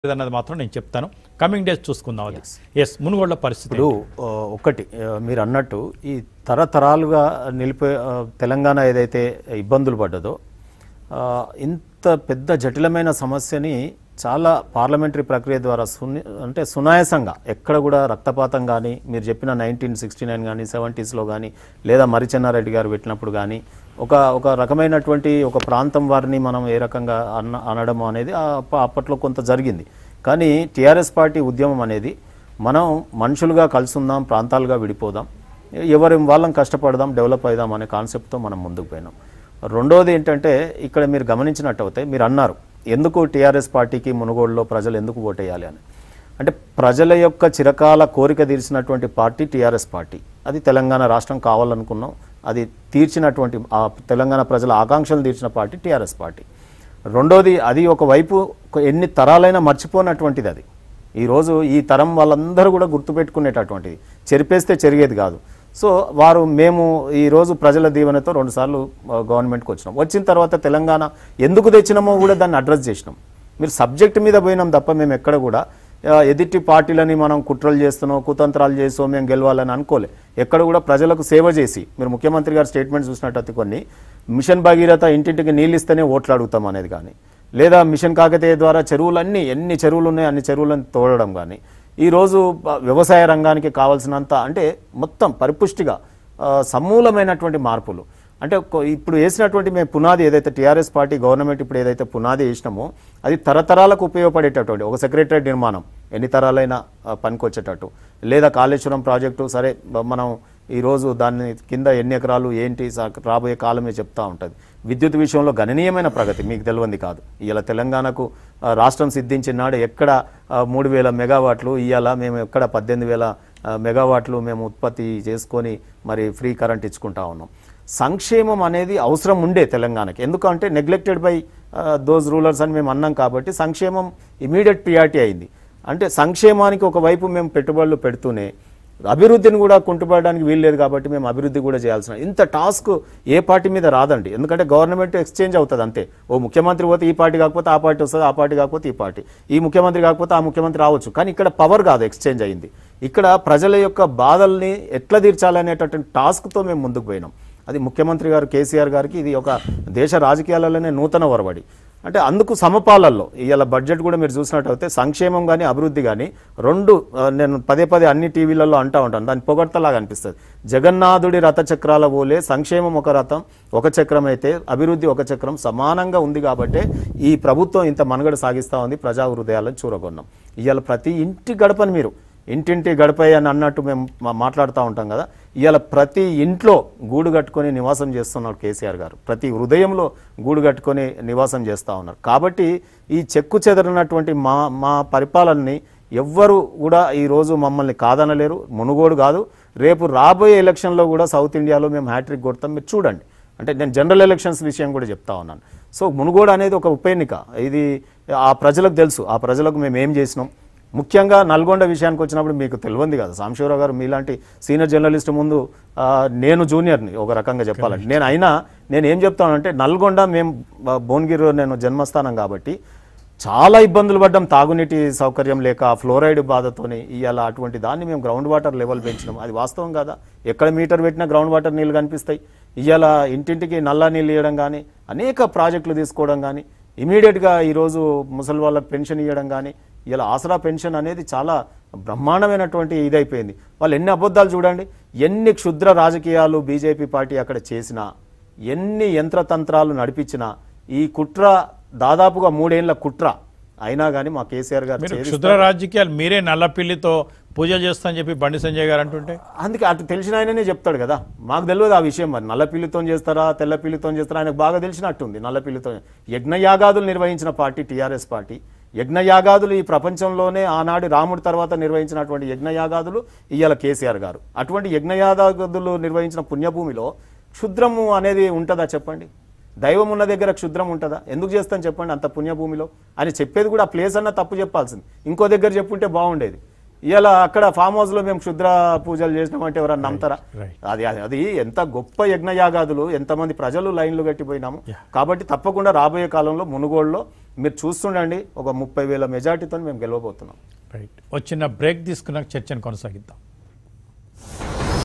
అన్నది మాత్రం నేను చెప్తాను కమింగ్ డేస్ చూసుకుందాం అది ఎస్ మునుగోడ్ల పరిస్థితి ఇప్పుడు ఆ, ఒకటి ఆ, మీరు అన్నట్టు ఈ తరతరాలుగా నిలిపే ఆ, తెలంగాణ ఏదైతే ఇబ్బందులు పడ్డదో ఆ, ఇంత పెద్ద జటిలమైన సమస్యని చాలా పార్లమెంటరీ ప్రక్రియ ద్వారా సున్ని అంటే సునాయాసంగా ఎక్కడ కూడా రక్తపాతం కానీ మీరు చెప్పిన నైన్టీన్ సిక్స్టీ నైన్ కానీ సెవెంటీస్లో కానీ లేదా మరిచెన్నారెడ్డి గారు పెట్టినప్పుడు కానీ ఒక ఒక రకమైనటువంటి ఒక ప్రాంతం వారిని మనం ఏ రకంగా అన్న అనడం అనేది ఆ అప్ప- అప్పట్లో కొంత జరిగింది కానీ టీఆర్ఎస్ పార్టీ ఉద్యమం అనేది మనం మనుషులుగా కలిసి ఉందాం ప్రాంతాలుగా విడిపోదాం ఎవరి వాళ్ళం కష్టపడదాం డెవలప్ అవుదాం అనే కాన్సెప్ట్తో మనం ముందుకు పోయినాం రెండోది ఏంటంటే ఇక్కడ మీరు గమనించినట్టయితే మీరు అన్నారు ఎందుకు టీఆర్ఎస్ పార్టీకి మునుగోడులో ప్రజలు ఎందుకు ఓటేయాలి అని అంటే ప్రజల యొక్క చిరకాల కోరిక తీర్చినటువంటి పార్టీ టీఆర్ఎస్ పార్టీ అది తెలంగాణ రాష్ట్రం కావాలనుకున్నాం అది తీర్చినటువంటి ఆ తెలంగాణ ప్రజల ఆకాంక్షలు తీర్చిన పార్టీ టీఆర్ఎస్ పార్టీ రెండోది అది ఒకవైపు ఒక ఎన్ని తరాలైనా మర్చిపోనటువంటిది అది ఈరోజు ఈ తరం వాళ్ళందరూ కూడా గుర్తుపెట్టుకునేటటువంటిది చెరిపేస్తే చెరిగేది కాదు సో వారు మేము ఈరోజు ప్రజల దీవెనతో రెండుసార్లు ఆ, గవర్నమెంట్కి వచ్చినాం వచ్చిన తర్వాత తెలంగాణ ఎందుకు తెచ్చినామో కూడా దాన్ని అడ్రస్ చేసినాం మీరు సబ్జెక్ట్ మీద పోయినాం తప్ప మేము ఎక్కడ కూడా ఆ, ఎదుటి పార్టీలని మనం కుట్రలు చేస్తున్నాం కుతంత్రాలు చేసో మేము గెలవాలని అనుకోలే ఎక్కడ కూడా ప్రజలకు సేవ చేసి మీరు ముఖ్యమంత్రి గారి స్టేట్మెంట్ చూసినట్టయితే కొన్ని మిషన్ భగీరథ ఇంటింటికి నీళ్ళు ఇస్తేనే ఓట్లు అడుగుతాం అనేది కానీ లేదా మిషన్ కాకతీయ ద్వారా చెరువులన్నీ ఎన్ని చెరువులు ఉన్నాయి అన్ని చెరువులను తోడడం కానీ ఈరోజు బ- వ్యవసాయ రంగానికి కావాల్సినంత అంటే మొత్తం పరిపుష్టిగా ఆ, సమూలమైనటువంటి మార్పులు అంటే కొ- ఇప్పుడు వేసినటువంటి మేము పునాది ఏదైతే టీఆర్ఎస్ పార్టీ గవర్నమెంట్ ఇప్పుడు ఏదైతే పునాది వేసినామో అది తరతరాలకు ఉపయోగపడేటటువంటి ఒక సెక్రటరీ నిర్మాణం ఎన్ని తరాలైనా ఆ, పనికొచ్చేటట్టు లేదా కాళేశ్వరం ప్రాజెక్టు సరే బ- మనం ఈరోజు దాన్ని కింద ఎన్ని ఎకరాలు ఏంటి సా- రాబోయే కాలమే చెప్తా ఉంటుంది విద్యుత్ విషయంలో గణనీయమైన ప్రగతి మీకు తెలియంది కాదు ఇవాళ తెలంగాణకు ఆ, రాష్ట్రం సిద్ధించిన నాడు ఎక్కడ ఆ, మూడు వేల మెగావాట్లు ఇవాళ మేము ఎక్కడ పద్దెనిమిది వేల ఆ, మెగావాట్లు మేము ఉత్పత్తి చేసుకొని మరి ఫ్రీ కరెంట్ ఇచ్చుకుంటా ఉన్నాం సంక్షేమం అనేది అవసరం ఉండే తెలంగాణకి ఎందుకంటే నెగ్లెక్టెడ్ బై దోస్ రూలర్స్ అని మేము అన్నాం కాబట్టి సంక్షేమం ఇమీడియట్ ప్రియారిటీ అయింది అంటే సంక్షేమానికి ఒకవైపు మేము పెట్టుబడులు పెడుతూనే అభివృద్ధిని కూడా కుంటుపడడానికి వీల్లేదు కాబట్టి మేము అభివృద్ధి కూడా చేయాల్సిన ఇంత టాస్క్ ఏ పార్టీ మీద రాదండి ఎందుకంటే గవర్నమెంట్ ఎక్స్చేంజ్ అవుతుంది అంతే ఓ ముఖ్యమంత్రి పోతే ఈ పార్టీ కాకపోతే ఆ పార్టీ వస్తుంది ఆ పార్టీ కాకపోతే ఈ పార్టీ ఈ ముఖ్యమంత్రి కాకపోతే ఆ ముఖ్యమంత్రి రావచ్చు కానీ ఇక్కడ పవర్ కాదు ఎక్స్చేంజ్ అయింది ఇక్కడ ప్రజల యొక్క బాధల్ని ఎట్లా తీర్చాలనేటటువంటి టాస్క్తో మేము ముందుకు పోయినాం అది ముఖ్యమంత్రి గారు కేసీఆర్ గారికి ఇది ఒక దేశ రాజకీయాలలోనే నూతన ఒరవడి అంటే అందుకు సమపాలల్లో ఇవాళ బడ్జెట్ కూడా మీరు చూసినట్టయితే సంక్షేమం కానీ అభివృద్ధి కానీ రెండు ఆ, నేను పదే పదే అన్ని టీవీలలో అంటా ఉంటాను దాని పొగడ్తలాగా అనిపిస్తుంది జగన్నాథుడి రథచక్రాల పోలే సంక్షేమం ఒక రథం ఒక చక్రం అయితే అభివృద్ధి ఒక చక్రం సమానంగా ఉంది కాబట్టే ఈ ప్రభుత్వం ఇంత మనుగడ సాగిస్తూ ఉంది ప్రజా హృదయాలను చూరగొన్నాం ఇవాళ ప్రతి ఇంటి గడపని మీరు ఇంటింటి గడపయ్య అని అన్నట్టు మేము మా- మాట్లాడుతూ ఉంటాం కదా ఇవాళ ప్రతి ఇంట్లో గూడు కట్టుకొని నివాసం చేస్తున్నారు కేసీఆర్ గారు ప్రతి హృదయంలో గూడు కట్టుకొని నివాసం చేస్తూ ఉన్నారు కాబట్టి ఈ చెక్కు చెదరినటువంటి మా మా పరిపాలనని ఎవ్వరు కూడా ఈరోజు మమ్మల్ని కాదనలేరు మునుగోడు కాదు రేపు రాబోయే ఎలక్షన్లో కూడా సౌత్ ఇండియాలో మేము హ్యాట్రిక్ కొడతాం మీరు చూడండి అంటే నేను జనరల్ ఎలక్షన్స్ విషయం కూడా చెప్తా ఉన్నాను సో మునుగోడు అనేది ఒక ఉప ఎన్నిక ఇది ఆ ప్రజలకు తెలుసు ఆ ప్రజలకు మేము ఏం చేసినాం ముఖ్యంగా నల్గొండ విషయానికి వచ్చినప్పుడు మీకు తెలియంది కదా సాంశివరావు గారు మీలాంటి సీనియర్ జర్నలిస్ట్ ముందు ఆ, నేను జూనియర్ని ఒక రకంగా చెప్పాలంటే నేను అయినా నేను ఏం చెప్తానంటే నల్గొండ మేము బ- భువనగిరిలో నేను జన్మస్థానం కాబట్టి చాలా ఇబ్బందులు పడ్డాం తాగునీటి సౌకర్యం లేక ఫ్లోరైడ్ బాధతోని ఇవాళ అటువంటి దాన్ని మేము గ్రౌండ్ వాటర్ లెవెల్ పెంచినాం అది వాస్తవం కదా ఎక్కడ మీటర్ పెట్టినా గ్రౌండ్ వాటర్ నీళ్ళు కనిపిస్తాయి ఇవాళ ఇంటింటికి నల్ల నీళ్ళు ఇవ్వడం కానీ అనేక ప్రాజెక్టులు తీసుకోవడం కానీ ఇమీడియట్గా ఈరోజు ముసలి వాళ్ళకి పెన్షన్ ఇవ్వడం కానీ ఇలా ఆసరా పెన్షన్ అనేది చాలా బ్రహ్మాండమైనటువంటి ఇదైపోయింది వాళ్ళు ఎన్ని అబద్ధాలు చూడండి ఎన్ని క్షుద్ర రాజకీయాలు బీజేపీ పార్టీ అక్కడ చేసినా ఎన్ని యంత్రతంత్రాలు నడిపించినా ఈ కుట్ర దాదాపుగా మూడేళ్ల కుట్ర అయినా కానీ మా కేసీఆర్ గారు మీరు చేసి క్షుద్ర రాజకీయాలు మీరే నల్లపిల్లితో పూజలు చేస్తానని చెప్పి బండి సంజయ్ గారు అంటుంటే అందుకే అటు తెలిసిన ఆయననే చెప్తాడు కదా మాకు తెలియదు ఆ విషయం మరి నల్ల పిల్లితో చేస్తారా తెల్ల పిల్లితో చేస్తారా ఆయనకు బాగా తెలిసినట్టుంది నల్ల పిల్లితో యజ్ఞయాగాదులు నిర్వహించిన పార్టీ టీఆర్ఎస్ పార్టీ యజ్ఞయాగాదులు ఈ ప్రపంచంలోనే ఆనాడు రాముడి తర్వాత నిర్వహించినటువంటి యజ్ఞయాగాదులు ఇవాళ కేసీఆర్ గారు అటువంటి యజ్ఞయాగాదులు నిర్వహించిన పుణ్యభూమిలో క్షుద్రము అనేది ఉంటుందా చెప్పండి దైవం ఉన్న దగ్గర క్షుద్రం ఉంటుందా ఎందుకు చేస్తాను చెప్పండి అంత పుణ్యభూమిలో అని చెప్పేది కూడా ఆ ప్లేస్ అన్న తప్పు చెప్పాల్సింది ఇంకో దగ్గర చెప్పుంటే బాగుండేది ఇలా అక్కడ ఫామ్ హౌస్ లో మేము క్షుద్ర పూజలు చేసినామంటే ఎవరన్నా నమ్ముతారా right. అది అది- అది ఎంత గొప్ప యజ్ఞయాగాదులు ఎంతమంది ప్రజలు లైన్లు కట్టిపోయినాము కాబట్టి తప్పకుండా రాబోయే కాలంలో మునుగోడులో మీరు చూస్తుండండి ఒక ముప్పై వేల మెజార్టీతో మేము గెలవబోతున్నాం రైట్ వచ్చిన బ్రేక్ తీసుకున్నాక చర్చను కొనసాగిద్దాం